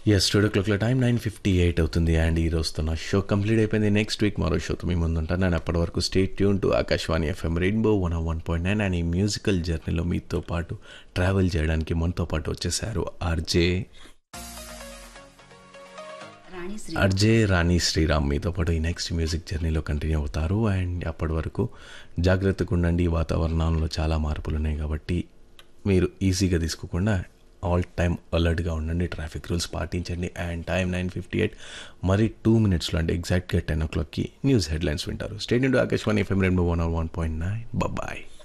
yes to క్లాక్లో time nine fifty eight అవుతుంది and ఈ రోజుతో నా షో కంప్లీట్ అయిపోయింది నెక్స్ట్ వీక్ మరో షోతో మీ ముందు ఉంటాను నేను అప్పటి వరకు state tune to Akashvani FM Rainbow one one point nine and ఈ మ్యూజికల్ జర్నీలో మీతో పాటు ట్రావెల్ చేయడానికి మనతో పాటు వచ్చేసారు ఆర్జే రాణి శ్రీ ఆర్జే రాణి శ్రీరామ్ మీతో పాటు ఈ నెక్స్ట్ మ్యూజిక్ జర్నీలో కంటిన్యూ అవుతారు అండ్ అప్పటి వరకు జాగ్రత్తగా ఉండండి ఈ వాతావరణంలో చాలా మార్పులు ఉన్నాయి కాబట్టి మీరు ఈజీగా తీసుకోకుండా ఆల్ టైమ్ అలర్ట్గా ఉండండి ట్రాఫిక్ రూల్స్ పాటించండి and time nine fifty eight మరి టూ మినిట్స్లో అంటే ఎగ్జాక్ట్గా టెన్ ఓ క్లాక్కి న్యూస్ హెడ్లైన్స్ వింటారు స్టేట్ ఇంటూ ఆకాశవాణి ఎఫ్ఎం రెండు one one point nine bye